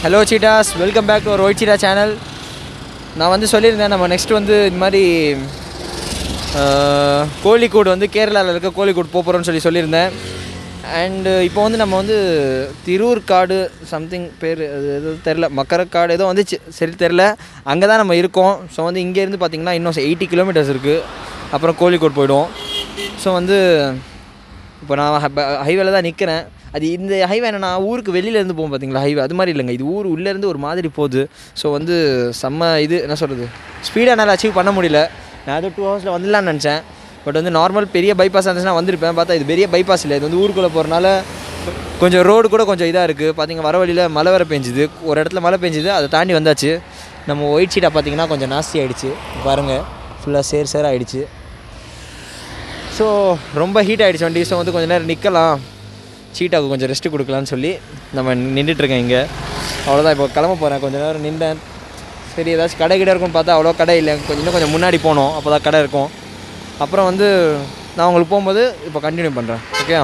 hello cheetahs welcome back to ஒரு white cheetah channel நான் வந்து சொல்லியிருந்தேன் நம்ம நெக்ஸ்ட் வந்து இது மாதிரி ஆஹ், கோழிக்கூடு வந்து கேரளாவில் இருக்க கோழிக்கூடு போக போகிறோம்னு சொல்லி சொல்லியிருந்தேன் அண்டு இப்போ வந்து நம்ம வந்து திருவூர் காடு சம்திங் பேர் அது எதுவும் தெரில மக்கரக்காடு ஏதோ வந்துச்சு சரி தெரில அங்கே தான் நம்ம இருக்கோம் ஸோ வந்து இங்கேருந்து பார்த்திங்கன்னா இன்னும் எயிட்டி கிலோமீட்டர்ஸ் இருக்குது அப்புறம் கோழிக்கோடு போயிடுவோம் ஸோ வந்து இப்போ நான் ஹைவேல தான் நிற்கிறேன் அது இந்த ஹைவே என்னன்னா ஊருக்கு வெளியிலேருந்து போகும் பார்த்தீங்களா ஹைவே அது மாதிரி இல்லைங்க இது ஊர் உள்ளேருந்து ஒரு மாதிரி போகுது ஸோ வந்து செம்ம இது என்ன சொல்கிறது ஸ்பீடாக என்னால் அச்சீவ் பண்ண முடியல நான் அது டூ ஹவர்ஸில் வந்துடலான்னு நினச்சேன் பட் வந்து நார்மல் பெரிய பைபாஸ் இருந்துச்சுன்னா வந்திருப்பேன் பார்த்தா இது பெரிய பைபாஸ் இல்லை இது வந்து ஊருக்குள்ளே போகிறனால கொஞ்சம் ரோடு கூட கொஞ்சம் இதாக இருக்குது பார்த்தீங்க வர வழியில் மழை வர பெஞ்சுது ஒரு இடத்துல மழை பெஞ்சுது அதை தாண்டி வந்தாச்சு நம்ம ஒயிட் ஷீட்டாக பார்த்தீங்கன்னா கொஞ்சம் நாஸ்தி ஆகிடுச்சு பாருங்கள் ஃபுல்லாக சேர் சேர் ஆகிடுச்சு ஸோ ரொம்ப ஹீட் ஆகிடுச்சு வண்டி ஸோ வந்து கொஞ்சம் நேரம் நிற்கலாம் சீட்டாவுக்கு கொஞ்சம் ரெஸ்ட் கொடுக்கலான்னு சொல்லி நம்ம நின்றுட்டுருக்கேன் இங்கே அவ்வளோதான் இப்போ கிளம்ப போகிறேன் கொஞ்சம் நேரம் நின்றேன் சரி ஏதாச்சும் கடை கிட்ட இருக்கும்னு பார்த்தா அவ்வளோ கடை இல்லை கொஞ்சம் இன்னும் கொஞ்சம் முன்னாடி போகணும் அப்போ தான் கடை இருக்கும் அப்புறம் வந்து நான் உங்களுக்கு போகும்போது இப்போ கண்டினியூ பண்ணுறேன் ஓகே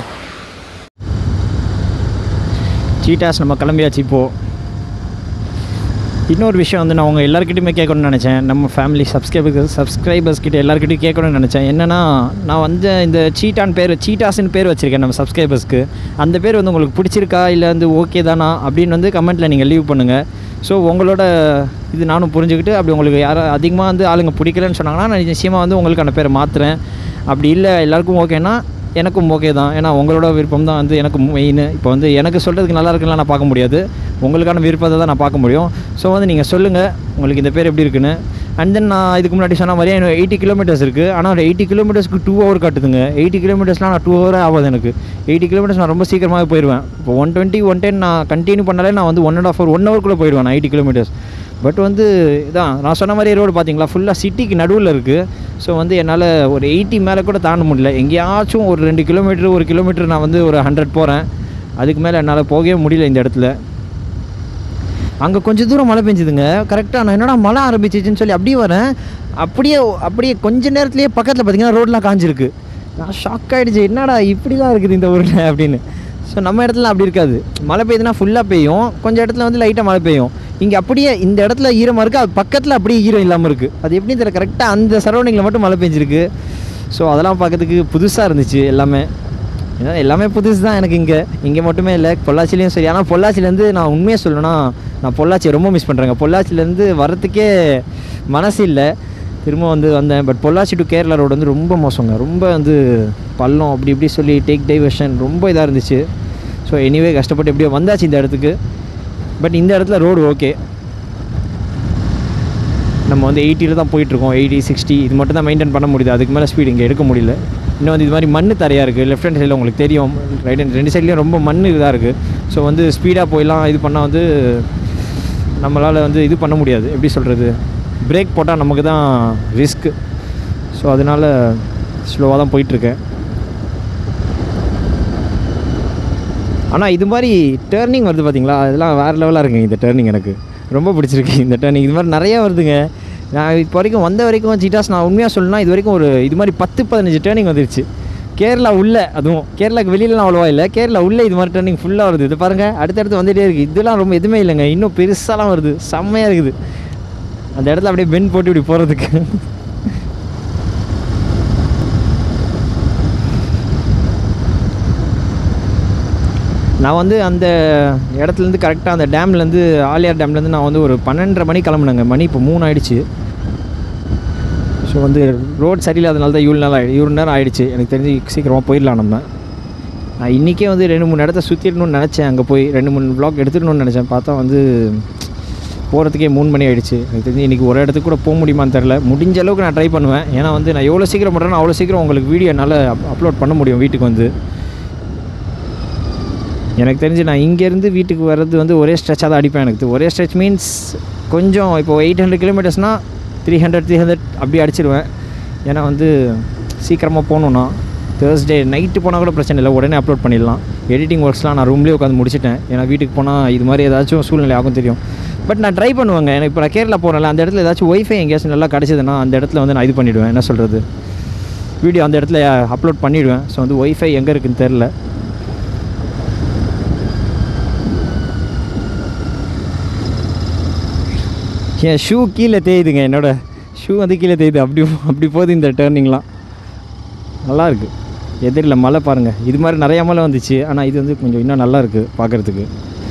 சீட்டாஸ் நம்ம கிளம்பியாச்சு இப்போது இன்னொரு விஷயம் வந்து நான் உங்கள் எல்லாருக்கிட்டையுமே கேட்கணும்னு நினச்சேன் நம்ம ஃபேமிலி சப்ஸ்கிரைபர்ஸ் சப்ஸ்கிரைபர்ஸ் கிட்ட எல்லாருக்கிட்டையும் கேட்கணும்னு நினச்சேன் என்னென்னா நான் வந்து இந்த சீட்டான் பேர் சீட்டாஸ்னு பேர் வச்சுருக்கேன் நம்ம சப்ஸ்கிரைபர்ஸ்க்கு அந்த பேர் வந்து உங்களுக்கு பிடிச்சிருக்கா இல்லை வந்து ஓகே தானா அப்படின்னு வந்து கமெண்ட்டில் நீங்கள் லீவ் பண்ணுங்கள் ஸோ உங்களோட இது நானும் புரிஞ்சுக்கிட்டு அப்படி உங்களுக்கு யாரும் அதிகமாக வந்து ஆளுங்க பிடிக்கலன்னு சொன்னாங்கன்னா நான் நிச்சயமாக வந்து உங்களுக்கு அந்த பேரை மாற்றுறேன் அப்படி இல்லை எல்லாருக்கும் ஓகேனா எனக்கும் ஓகே தான் ஏன்னா உங்களோட விருப்பம் தான் வந்து எனக்கு மெயின் இப்போ வந்து எனக்கு சொல்கிறதுக்கு நல்லா இருக்குன்னு நான் பார்க்க முடியாது உங்களுக்கான விருப்பத்தை தான் நான் பார்க்க முடியும் ஸோ வந்து நீங்கள் சொல்லுங்கள் உங்களுக்கு இந்த பேர் எப்படி இருக்குன்னு அண்ட் தென் நான் இதுக்கு முன்னாடி சொன்ன மாதிரியே எனக்கு எயிட்டி கிலோமீட்டர்ஸ் இருக்குது ஆனால் ஒரு எயிட்டி கிலோமீட்டர்ஸ்க்கு டூ ஹவர் காட்டுதுங்க எயிட்டி கிலோமீட்டர்ஸ்லாம் நான் டூ ஹவர் ஆகாது எனக்கு எயிட்டி கிலோமீட்டர்ஸ் நான் ரொம்ப சீக்கிரமாகவே போயிடுவேன் இப்போ ஒன் டுவெண்ட்டி ஒன் டென் நான் கண்டினியூ பண்ணாலே நான் வந்து one and half hour one ஹவர்க்குள்ளே போயிடுவேன் நான் எயிட்டி கிலோமீட்டர்ஸ் பட் வந்து இதான் நான் சொன்ன மாதிரி ரோடு பார்த்தீங்களா ஃபுல்லாக சிட்டிக்கு நடுவில் இருக்குது ஸோ வந்து என்னால் ஒரு எயிட்டி மேலே கூட தாண்ட முடியல எங்கேயாச்சும் ஒரு ரெண்டு கிலோமீட்டர் ஒரு கிலோமீட்டர் நான் வந்து ஒரு ஹண்ட்ரட் போகிறேன் அதுக்கு மேலே என்னால் போகவே முடியல இந்த இடத்துல அங்கே கொஞ்சம் தூரம் மழை பெஞ்சுதுங்க கரெக்டாக நான் என்னடா மழை ஆரம்பிச்சிச்சுன்னு சொல்லி அப்படியே வரேன் அப்படியே அப்படியே கொஞ்ச நேரத்துலேயே பக்கத்தில் பார்த்தீங்கன்னா ரோடெலாம் காஞ்சிருக்கு நான் ஷாக் ஆகிடுச்சு என்னடா இப்படி தான் இருக்குது இந்த ஊரில் அப்படின்னு ஸோ நம்ம இடத்துல அப்படி இருக்காது மழை பெய்யுதுன்னா ஃபுல்லாக பெய்யும் கொஞ்சம் இடத்துல வந்து லைட்டாக மழை பெய்யும் இங்கே அப்படியே இந்த இடத்துல ஈரமாக இருக்குது அது பக்கத்தில் அப்படியே ஈரம் இல்லாமல் இருக்குது அது எப்படி தெரியல கரெக்டாக அந்த சரௌண்டிங்கில் மட்டும் மழை பெஞ்சிருக்கு ஸோ அதெல்லாம் பார்க்கறதுக்கு புதுசாக இருந்துச்சு எல்லாமே ஏன்னா எல்லாமே புதுசு தான் எனக்கு இங்கே இங்கே மட்டுமே இல்லை பொள்ளாச்சிலையும் சரி ஆனால் பொள்ளாச்சிலேருந்து நான் உண்மையாக சொல்லணும்னா நான் பொள்ளாச்சியை ரொம்ப மிஸ் பண்ணுறேங்க பொள்ளாச்சிலேருந்து வரத்துக்கே மனசு இல்லை திரும்ப வந்து வந்தேன் but Pollachi to Kerala road வந்து ரொம்ப மோசங்க ரொம்ப வந்து பள்ளம் அப்படி இப்படி சொல்லி டேக் டைவர்ஷன் ரொம்ப இதாக இருந்துச்சு ஸோ எனிவே கஷ்டப்பட்டு எப்படியோ வந்தாச்சு இந்த இடத்துக்கு பட் இந்த இடத்துல ரோடு ஓகே நம்ம வந்து எயிட்டியில் தான் போயிட்டுருக்கோம் எயிட்டி சிக்ஸ்டி இது மட்டும் தான் மெயின்டைன் பண்ண முடியுது அதுக்கு மேலே ஸ்பீடு இங்கே எடுக்க முடியல இன்னும் வந்து இது மாதிரி மண் தரையாக இருக்குது லெஃப்ட் ஹேண்ட் சைடில் உங்களுக்கு தெரியும் ரைட் ஹேண்ட் ரெண்டு சைட்லேயும் ரொம்ப மண் இதாக இருக்குது ஸோ வந்து ஸ்பீடாக போயெல்லாம் இது பண்ணால் வந்து நம்மளால் வந்து இது பண்ண முடியாது எப்படி சொல்கிறது பிரேக் போட்டால் நமக்கு தான் ரிஸ்க்கு ஸோ அதனால் ஸ்லோவாக தான் போயிட்டுருக்கேன் ஆனால் இது மாதிரி டேர்னிங் வருது பார்த்தீங்களா அதெல்லாம் வேறு லெவலாக இருக்குங்க இந்த டேர்னிங் எனக்கு ரொம்ப பிடிச்சிருக்கு இந்த டேர்னிங் இது மாதிரி நிறையா வருதுங்க நான் இப்போ வரைக்கும் வந்த வரைக்கும் ஜிட்டாஸ் நான் உண்மையாக சொல்லணும்னா இது வரைக்கும் ஒரு இது மாதிரி பத்து பதினஞ்சு டேர்னிங் வந்துருச்சு கேரளா உள்ள அதுவும் கேரளாக்கு வெளியிலலாம் அவ்வளோவா இல்லை கேரளா உள்ள இது மாதிரி டேர்னிங் ஃபுல்லாக வருது இது பாருங்கள் அடுத்தடுத்து வந்துகிட்டே இருக்குது இதெல்லாம் ரொம்ப எதுவுமே இல்லைங்க இன்னும் பெருசாலாம் வருது செம்மையாக இருக்குது அந்த இடத்துல அப்படியே பென் போட்டு இப்படி போகிறதுக்கு நான் வந்து அந்த இடத்துலேருந்து கரெக்டாக அந்த டேம்லேருந்து ஆலியார் டேம்லேருந்து நான் வந்து ஒரு பன்னெண்டரை மணி கிளம்புனேங்க மணி இப்போ மூணு ஆயிடுச்சு ஸோ வந்து ரோட் சரியில்லாதனால தான் இவ்வளோ நேரம் ஆகி இவ்வளோ நேரம் ஆயிடுச்சு எனக்கு தெரிஞ்சு சீக்கிரமாக போயிடலாம் நம்ம நான் இன்றைக்கே வந்து ரெண்டு மூணு இடத்த சுற்றிடணும்னு நினச்சேன் அங்கே போய் ரெண்டு மூணு வ்ளாக் எடுத்துடணும்னு நினச்சேன் பார்த்தா வந்து போகிறதுக்கே மூணு மணி ஆயிடுச்சு எனக்கு தெரிஞ்சு இன்றைக்கி ஒரு இடத்துக்கு கூட போக முடியுமான்னு தெரில முடிஞ்ச அளவுக்கு நான் ட்ரை பண்ணுவேன் ஏன்னா வந்து நான் எவ்வளோ சீக்கிரம் பண்ணுறேனோ அவ்வளோ சீக்கிரம் உங்களுக்கு வீடியோ என்னால் அப்லோட் பண்ண முடியும் வீட்டுக்கு வந்து எனக்கு தெரிஞ்சு நான் இங்கேருந்து வீட்டுக்கு வர்றது வந்து ஒரே ஸ்ட்ரெச்சாக தான் அடிப்பேன் எனக்கு ஒரே ஸ்ட்ரெச் மீன்ஸ் கொஞ்சம் இப்போ எயிட் ஹண்ட்ரட் கிலோமீட்டர்ஸ்னால் த்ரீ ஹண்ட்ரட் த்ரீ ஹண்ட்ரட் அப்படி அடிச்சிருவேன் ஏன்னா வந்து சீக்கிரமாக போகணுன்னா தேர்ஸ்டே நைட்டு போனால் கூட பிரச்சனை இல்லை உடனே அப்லோட் பண்ணிடலாம் எடிட்டிங் ஒர்க்ஸ்லாம் நான் ரூம்லேயே உட்காந்து முடிச்சிட்டேன் ஏன்னா வீட்டுக்கு போனால் இது மாதிரி ஏதாச்சும் சூழ்நிலை ஆகும் தெரியும் பட் நான் ட்ரை பண்ணுவேங்க எனக்கு இப்போ நான் கேரளா போகிறேன்ல அந்த இடத்துல ஏதாச்சும் ஒய்ஃபை எங்கேயாச்சும் நல்லா கிடச்சிதுன்னா அந்த இடத்துல வந்து நான் இது பண்ணிவிடுவேன் என்ன சொல்கிறது வீடியோ அந்த இடத்துல அப்லோட் பண்ணிவிடுவேன் ஸோ வந்து ஒய்ஃபை எங்கே இருக்குன்னு தெரில என் ஷூ கீழே தேயுதுங்க என்னோட ஷூ வந்து கீழே தேயுது அப்படி அப்படி போகுது இந்த டேர்னிங்லாம் நல்லா இருக்கு எதிரில் மலை பாருங்கள் இது மாதிரி நிறையா மலை வந்துச்சு ஆனால் இது வந்து கொஞ்சம் இன்னும் நல்லா இருக்குது பார்க்குறதுக்கு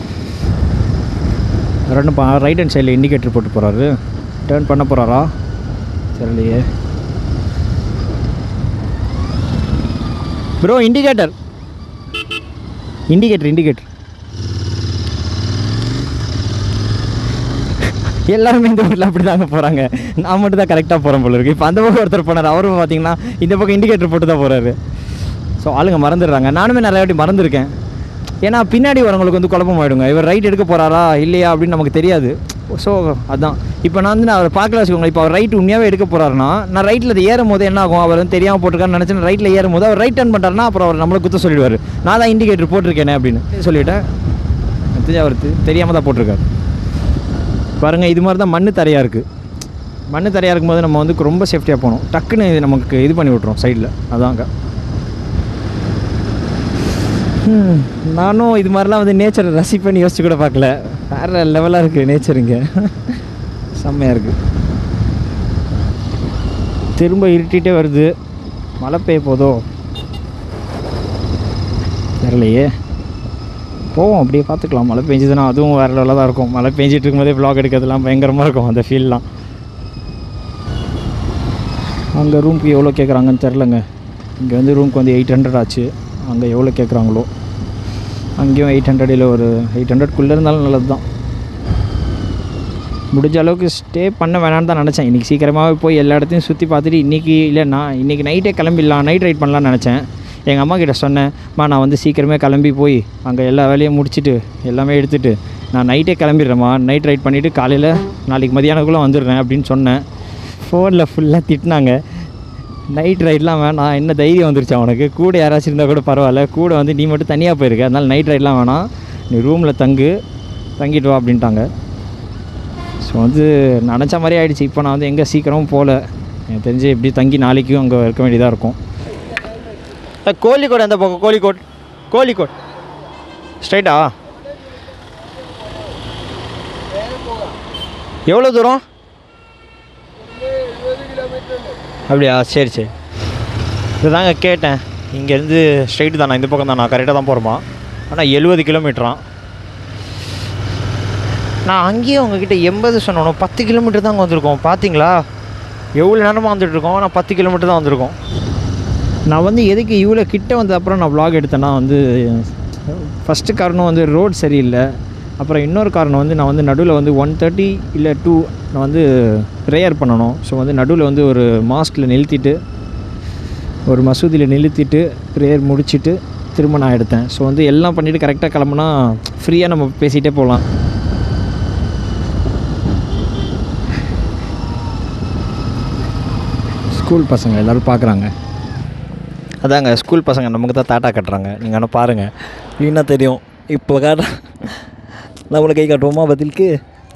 ரெண்டு பா ரைட் ஹேண்ட் சைடில் இண்டிகேட்டர் போட்டு போகிறாரு டேர்ன் பண்ண போகிறாரா தெரியலையே ப்ரோ இண்டிகேட்டர் இண்டிகேட்டர் இண்டிகேட்டர் எல்லாருமே இந்த ஊரில் அப்படி தாங்க போகிறாங்க நான் மட்டும் தான் கரெக்டாக போகிறேன் போல இருக்கு இப்போ அந்த பக்கம் ஒருத்தர் போனார் அவரும் பார்த்தீங்கன்னா இந்த பக்கம் இண்டிகேட்டர் போட்டு தான் போகிறாரு ஸோ ஆளுங்க மறந்துடுறாங்க நானுமே நிறைய வாட்டி மறந்துருக்கேன் ஏன்னா பின்னாடி வரவங்களுக்கு வந்து குழப்பம் ஆயிடுங்க இவர் ரைட் எடுக்க போகிறாரா இல்லையா அப்படின்னு நமக்கு தெரியாது ஸோ அதான் இப்போ நான் வந்து நான் அவரை பார்க்கல வச்சுக்கோங்க இப்போ அவர் ரைட் உண்மையாகவே எடுக்க போகிறாருன்னா நான் ரைட்டில் அது ஏறும் போது என்ன ஆகும் அவர் வந்து தெரியாமல் போட்டிருக்காருன்னு நினச்சேன் ரைட்டில் ஏறும் போது அவர் ரைட் டர்ன் பண்ணுறாருனா அப்புறம் அவர் நம்மளை குத்த சொல்லிடுவார் நான் தான் இண்டிகேட்டர் போட்டிருக்கேனே அப்படின்னு சொல்லிவிட்டேன் தெரிஞ்ச அவர் தெரியாமல் தான் போட்டிருக்காரு பாருங்கள் இது மாதிரி தான் மண்ணு தரையாக இருக்குது மண்ணு தரையாக இருக்கும்போது நம்ம வந்து ரொம்ப சேஃப்டியாக போகணும் டக்குன்னு இது நமக்கு இது பண்ணி விட்றோம் சைடில் அதாங்க ஹம், நானும் இது மாதிரிலாம் வந்து நேச்சரை ரசிப்பேன்னு யோசிச்சு கூட பார்க்கல வேறு லெவலாக இருக்குது நேச்சர் இங்கே செம்மையாக இருக்குது திரும்ப இருட்டிகிட்டே வருது மழை பெய்ய போதோ தெரியலையே போவோம் அப்படியே பார்த்துக்கலாம் மழை பெஞ்சதுன்னா அதுவும் வேறு லெவலாக தான் இருக்கும் மழை பெஞ்சிட்டு இருக்கும்போதே vlog எடுக்கிறதுலாம் பயங்கரமாக இருக்கும் அந்த ஃபீல்லாம் அங்கே ரூம்க்கு எவ்வளோ கேட்குறாங்கன்னு தெரிலங்க இங்கே வந்து ரூம்க்கு வந்து எயிட் ஹண்ட்ரட் ஆச்சு அங்கே எவ்வளோ கேட்குறாங்களோ அங்கேயும் எயிட் ஹண்ட்ரட் இல்லை ஒரு எயிட் ஹண்ட்ரட்குள்ளே இருந்தாலும் நல்லது தான் முடிஞ்ச அளவுக்கு ஸ்டே பண்ண வேணாம்னு தான் நினச்சேன் இன்றைக்கி சீக்கிரமாகவே போய் எல்லா இடத்தையும் சுற்றி பார்த்துட்டு இன்றைக்கி இல்லை நான் இன்றைக்கி நைட்டே கிளம்பிடலாம் நைட் ரைட் பண்ணலாம்னு நினச்சேன் எங்கள் அம்மா கிட்ட சொன்னேன் மா நான் வந்து சீக்கிரமே கிளம்பி போய் அங்கே எல்லா வேலையும் முடிச்சுட்டு எல்லாமே எடுத்துகிட்டு நான் நைட்டே கிளம்பிடுறேம்மா நைட் ரைட் பண்ணிவிட்டு காலையில் நாளைக்கு மதியானக்குள்ளே வந்துடுறேன் அப்படின்னு சொன்னேன் ஃபோனில் ஃபுல்லாக திட்டினாங்க நைட் ரைட்லாம் வேணாம் என்ன தைரியம் வந்துருச்சு அவனுக்கு கூட யாராச்சும் இருந்தால் கூட பரவாயில்ல கூட வந்து நீ மட்டும் தனியாக போயிருக்க அதனால் நைட் ரைட்லாம் வேணாம் நீ ரூமில் தங்கு தங்கிட்டு வா அப்படின்ட்டாங்க ஸோ வந்து நினச்ச மாதிரி ஆயிடுச்சு இப்போ நான் வந்து எங்கே சீக்கிரமும் போகல எனக்கு தெரிஞ்சு எப்படி தங்கி நாளைக்கும் அங்கே இருக்க வேண்டியதாக இருக்கும் கோழிக்கோடு எந்த பக்கம் கோழிக்கோட் கோழிக்கோட் ஸ்ட்ரைட்டா எவ்வளோ தூரம் அப்படியா சரி சரி இதுதாங்க கேட்டேன் இங்கேருந்து ஸ்ட்ரைட்டு தான் இந்த பக்கம் தான் நான் கரெக்டாக தான் போகிறோமா ஆனால் எழுபது கிலோமீட்டரான் நான் அங்கேயும் உங்ககிட்ட எண்பது சொன்னோம் பத்து கிலோமீட்டர் தாங்க வந்திருக்கோம் பார்த்தீங்களா எவ்வளோ நேரமாக வந்துட்டுருக்கோம் நான் பத்து கிலோமீட்டர் தான் வந்திருக்கோம் நான் வந்து எதுக்கு இவ்வளோ கிட்ட வந்த அப்புறம் நான் vlog எடுத்தேன்னா வந்து ஃபஸ்ட்டு காரணம் வந்து ரோட் சரியில்லை அப்புறம் இன்னொரு காரணம் வந்து நான் வந்து நடுவில் வந்து ஒன் தேர்ட்டி இல்லை டூ நான் வந்து ப்ரேயர் பண்ணணும் ஸோ வந்து நடுவில் வந்து ஒரு மாஸ்கில் நிறுத்திட்டு ஒரு மசூதியில் நிறுத்திட்டு ப்ரேயர் முடிச்சுட்டு திரும்ப நான் எடுத்தேன் ஸோ வந்து எல்லாம் பண்ணிவிட்டு கரெக்டாக கிளம்புனா ஃப்ரீயாக நம்ம பேசிகிட்டே போகலாம் ஸ்கூல் பசங்க எல்லோரும் பார்க்குறாங்க அதாங்க ஸ்கூல் பசங்க நமக்கு தான் தாட்டா கட்டுறாங்க நீங்கள் ஆனால் பாருங்கள் வீணாக தெரியும் இப்போ காட்ட நம்மளை கை காட்டுவோமா பதிலுக்கு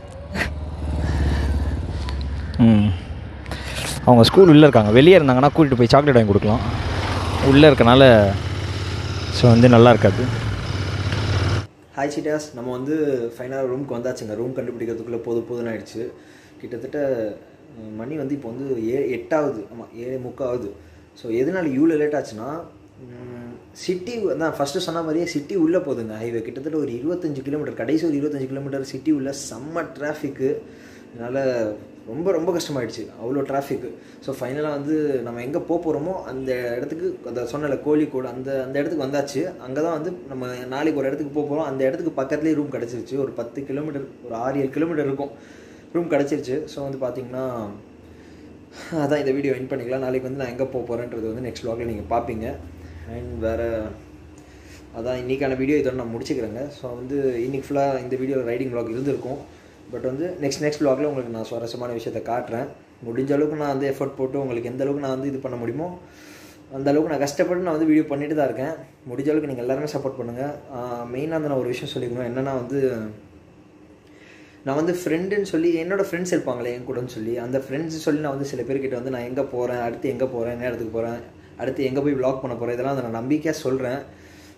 ம் அவங்க ஸ்கூல் உள்ளே இருக்காங்க வெளியே இருந்தாங்கன்னா கூட்டிகிட்டு போய் சாக்லேட் வாங்கி கொடுக்கலாம் உள்ளே இருக்கனால ஸோ வந்து நல்லா இருக்காது ஹாய் சிட்டாஸ் நம்ம வந்து ஃபைனலாக ரூமுக்கு வந்தாச்சுங்க ரூம் கண்டுபிடிக்கிறதுக்குள்ளே போதும் போதும்னு ஆயிடுச்சு கிட்டத்தட்ட அஹ், மணி வந்து இப்போ வந்து ஏ எட்டாவது ஆமாம் ஏழு முக்காவது ஸோ எதனால இவ்வளோ லேட் ஆச்சுன்னா சிட்டி தான் ஃபஸ்ட்டு சொன்ன மாதிரியே சிட்டி உள்ளே போகுதுங்க ஹைவே கிட்டத்தட்ட ஒரு இருபத்தஞ்சு கிலோமீட்டர் கடைசி ஒரு இருபத்தஞ்சு கிலோமீட்டர் சிட்டி உள்ள செம்ம டிராஃபிக்கு அதனால் ரொம்ப ரொம்ப கஷ்டமாயிடுச்சு அவ்வளோ டிராஃபிக்கு ஸோ ஃபைனலாக வந்து நம்ம எங்கே போக போகிறோமோ அந்த இடத்துக்கு அந்த சொன்னல கோழிக்கோடு அந்த அந்த இடத்துக்கு வந்தாச்சு அங்கே தான் வந்து நம்ம நாளைக்கு ஒரு இடத்துக்கு போக போகிறோம் அந்த இடத்துக்கு பக்கத்துலேயே ரூம் கிடச்சிருச்சு ஒரு பத்து கிலோமீட்டர் ஒரு ஆறு ஏழு கிலோமீட்டர் இருக்கும் ரூம் கிடச்சிருச்சு ஸோ வந்து பார்த்தீங்கன்னா அதான் இந்த வீடியோ என் பண்ணிக்கலாம் நாளைக்கு வந்து நான் எங்கே போக போகிறேன்றது வந்து நெக்ஸ்ட் vlogல நீங்கள் பார்ப்பீங்க அண்ட் வேறு அதான் இன்றைக்கான வீடியோ இதோட நான் முடிச்சுக்கிறேங்க ஸோ வந்து இன்னைக்கு ஃபுல்லாக இந்த வீடியோ ரைடிங் vlog இருந்திருக்கும் பட் வந்து நெக்ஸ்ட் நெக்ஸ்ட் vlogல உங்களுக்கு நான் சுவாரஸ்யமான விஷயத்தை காட்டுறேன் முடிஞ்ச அளவுக்கு நான் வந்து எஃபர்ட் போட்டு உங்களுக்கு எந்த அளவுக்கு நான் வந்து இது பண்ண முடியுமோ அந்த அளவுக்கு நான் கஷ்டப்பட்டு நான் வந்து வீடியோ பண்ணிட்டு தான் இருக்கேன் முடிஞ்ச அளவுக்கு நீங்கள் எல்லாருமே சப்போர்ட் பண்ணுங்கள் மெயினாக வந்து நான் ஒரு விஷயம் சொல்லிக்கணும் என்னென்னா வந்து நான் வந்து ஃப்ரெண்டுன்னு சொல்லி என்னோட ஃப்ரெண்ட்ஸ் இருப்பாங்களே என் கூடன்னு சொல்லி அந்த ஃப்ரெண்ட்ஸ் சொல்லி நான் வந்து சில பேர்கிட்ட வந்து நான் எங்கே போகிறேன் அடுத்து எங்கே போகிறேன் என்ன இடத்துக்கு போகிறேன் அடுத்து எங்கே போய் vlog பண்ண போகிறேன் இதெல்லாம் வந்து நான் நம்பிக்கையாக சொல்கிறேன்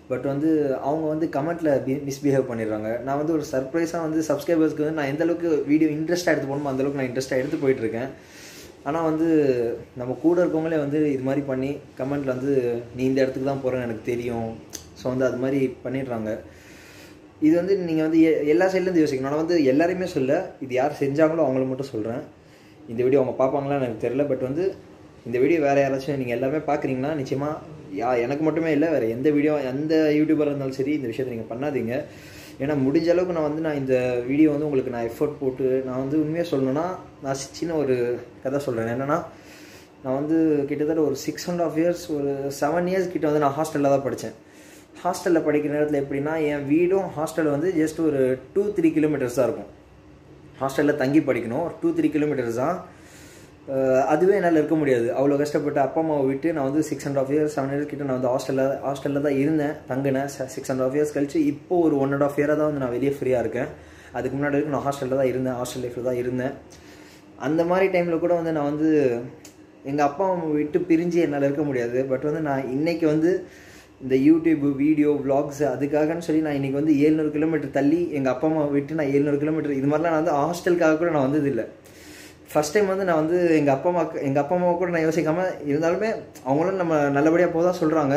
பட் வந்து அவங்க வந்து கமெண்ட்டில் மிஸ்பிஹேவ் பண்ணிடுறாங்க நான் வந்து ஒரு சர்ப்ரைஸாக வந்து சப்ஸ்கிரைபர்ஸ்க்கு வந்து நான் எந்த அளவுக்கு வீடியோ இன்ட்ரெஸ்ட்டாக எடுத்து போகணுமோ அந்தளவுக்கு நான் இன்ட்ரெஸ்ட்டாக எடுத்து போயிட்டுருக்கேன் ஆனால் வந்து நம்ம கூட இருக்கவங்களே வந்து இது மாதிரி பண்ணி கமெண்ட்டில் வந்து நீ இந்த இடத்துக்கு தான் போகிறேன்னு எனக்கு தெரியும் ஸோ வந்து அது மாதிரி பண்ணிடுறாங்க இது வந்து நீங்கள் வந்து எ- எல்லா சைட்லேருந்து யோசிக்கணும் நான் வந்து எல்லாரையுமே சொல்ல இது யார் செஞ்சாங்களோ அவங்கள மட்டும் சொல்கிறேன் இந்த வீடியோ அவங்க பார்ப்பாங்களான்னு எனக்கு தெரியல பட் வந்து இந்த வீடியோ வேறு யாராச்சும் நீங்கள் எல்லாமே பார்க்குறீங்கன்னா நிச்சயமாக யா எனக்கு மட்டுமே இல்லை வேறு எந்த வீடியோ எந்த யூடியூபராக இருந்தாலும் சரி இந்த விஷயத்தை நீங்கள் பண்ணாதீங்க ஏன்னா முடிஞ்ச அளவுக்கு நான் வந்து நான் இந்த வீடியோ வந்து உங்களுக்கு நான் எஃபோர்ட் போட்டு நான் வந்து உண்மையாக சொல்லணும்னா நான் சி- சின்ன ஒரு கதை சொல்கிறேன் என்னென்னா நான் வந்து கிட்டத்தட்ட ஒரு சிக்ஸ் அண்ட் ஆஃப் இயர்ஸ் ஒரு செவன் இயர்ஸ் கிட்ட வந்து நான் ஹாஸ்டலில் தான் படித்தேன் ஹாஸ்டலில் படிக்கிற நேரத்தில் எப்படின்னா என் வீடும் ஹாஸ்டல் வந்து ஜஸ்ட் ஒரு டூ த்ரீ கிலோமீட்டர்ஸ் தான் இருக்கும் ஹாஸ்டலில் தங்கி படிக்கணும் டூ த்ரீ கிலோமீட்டர்ஸ் தான் அஹ் அதுவே என்னால் இருக்க முடியாது அவ்வளோ கஷ்டப்பட்டு அப்பா அம்மாவை விட்டு நான் வந்து six and half years seven years கிட்ட நான் வந்து ஹாஸ்டலில் ஹாஸ்டலில் தான் இருந்தேன் தங்கினேன் சிக்ஸ் அண்ட் ஆஃப் இயர்ஸ் கழிச்சு இப்போ ஒரு ஒன் அண்ட் ஆஃப் இயராக தான் வந்து நான் வெளியே ஃப்ரீயாக இருக்கேன் அதுக்கு முன்னாடி வரைக்கும் நான் ஹாஸ்டலில் தான் இருந்தேன் ஹாஸ்டல் லைஃப்பில் தான் இருந்தேன் அந்த மாதிரி டைமில் கூட வந்து நான் வந்து எங்கள் அப்பா அம்மா விட்டு பிரிஞ்சு என்னால் இருக்க முடியாது பட் வந்து நான் இன்னைக்கு வந்து இந்த யூடியூப் வீடியோ vlogs அதுக்காகன்னு சொல்லி நான் இன்னைக்கு வந்து ஏழ்நூறு கிலோமீட்டர் தள்ளி எங்கள் அப்பா அம்மா விட்டு நான் ஏழ்நூறு கிலோமீட்டர் இது மாதிரிலாம் நான் வந்து ஹாஸ்டலுக்காக கூட நான் வந்ததில்லை ஃபர்ஸ்ட் டைம் வந்து நான் வந்து எங்கள் அப்பா அம்மா எங்கள் அப்பா அம்மாவை கூட நான் யோசிக்காமல் இருந்தாலுமே அவங்களும் நம்ம நல்லபடியாக போதா சொல்கிறாங்க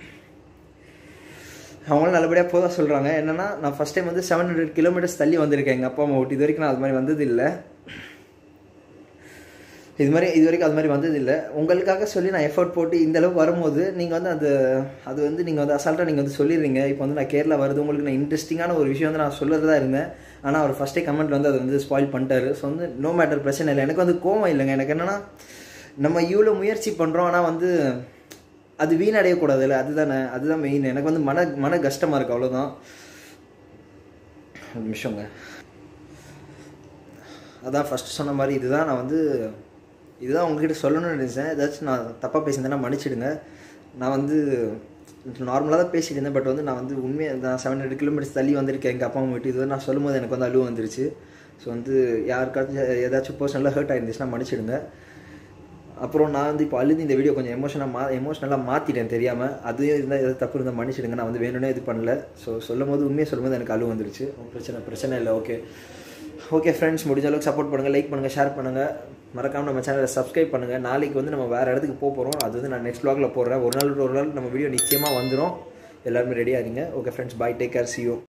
அவங்களும் நல்லபடியாக போதா சொல்கிறாங்க என்னன்னா நான் ஃபர்ஸ்ட் டைம் வந்து செவன் ஹண்ட்ரட் கிலோமீட்டர்ஸ் தள்ளி வந்திருக்கேன் எங்கள் அப்பா அம்மா விட்டு இது வரைக்கும் நான் அது மாதிரி வந்தது இல்லை இது மாதிரி இது வரைக்கும் அது மாதிரி வந்ததில்லை உங்களுக்காக சொல்லி நான் எஃபர்ட் போட்டு இந்த அளவுக்கு வரும்போது நீங்கள் வந்து அது அது வந்து நீங்கள் வந்து அசால்ட்டாக நீங்கள் வந்து சொல்லிடுறீங்க இப்போ வந்து நான் கேரளா வருது உங்களுக்கு நான் இன்ட்ரெஸ்டிங்கான ஒரு விஷயம் வந்து நான் சொல்லறதா இருந்தேன் ஆனால் அவர் ஃபஸ்ட்டே கமெண்ட் வந்து அதை வந்து ஸ்பாயில் பண்ணிட்டாரு ஸோ வந்து நோ மேட்டர் பிரச்சனை இல்லை எனக்கு வந்து கோவம் இல்லைங்க எனக்கு என்னன்னா நம்ம இவ்வளோ முயற்சி பண்ணுறோம் ஆனால் வந்து அது வீணடையக்கூடாதுல்ல அதுதானே அதுதான் மெயின் எனக்கு வந்து மன மன கஷ்டமாக இருக்குது அவ்வளோதான் ஒரு நிமிஷங்க அதான் ஃபஸ்ட்டு சொன்ன மாதிரி இதுதான் நான் வந்து இதுதான் உங்ககிட்ட சொல்லணும்னு நினைச்சேன் ஏதாச்சும் நான் தப்பாக பேசியிருந்தேன்னா மன்னிச்சிடுங்க நான் வந்து நார்மலாக தான் பேசிட்டு இருந்தேன் பட் வந்து நான் வந்து உண்மையாக நான் செவன் ஹண்ட்ரட் கிலோமீட்டர்ஸ் தள்ளி வந்திருக்கேன் எங்கள் அப்பா அம்மா வீட்டு இது வந்து நான் சொல்லும்போது எனக்கு வந்து அழுவு வந்துருச்சு ஸோ வந்து யாருக்காச்சும் ஏதாச்சும் பர்சனலாக ஹர்ட் ஆயிருந்துச்சுன்னா மன்னிச்சிடுங்க அப்புறம் நான் வந்து இப்போ அழுது இந்த வீடியோ கொஞ்சம் எமோஷனாக மா எமோஷனலாக மாற்றிட்டேன் தெரியாமல் அதுவும் இருந்தால் எதாவது தப்பு இருந்தால் மன்னிச்சிடுங்க நான் வந்து வேணும்னே இது பண்ணல ஸோ சொல்லும் போது உண்மையை சொல்லும்போது எனக்கு அழுவு வந்துருச்சு பிரச்சனை பிரச்சனை இல்லை ஓகே ஓகே ஃப்ரெண்ட்ஸ் முடிஞ்ச அளவுக்கு சப்போர்ட் பண்ணுங்கள் லைக் பண்ணுங்கள் ஷேர் பண்ணுங்கள் மறக்காமல் நம்ம சேனலை சப்ஸ்கிரைப் பண்ணுங்கள் நாளைக்கு வந்து நம்ம வேறு இடத்துக்கு போக போகிறோம் அது வந்து நான் நெக்ஸ்ட் vlogல போடுறேன் ஒரு நாள் விட்டு ஒரு நாள் நம்ம வீடியோ நிச்சயமாக வந்துடும் எல்லாருமே ரெடியாக இருங்க okay friends bye take care see you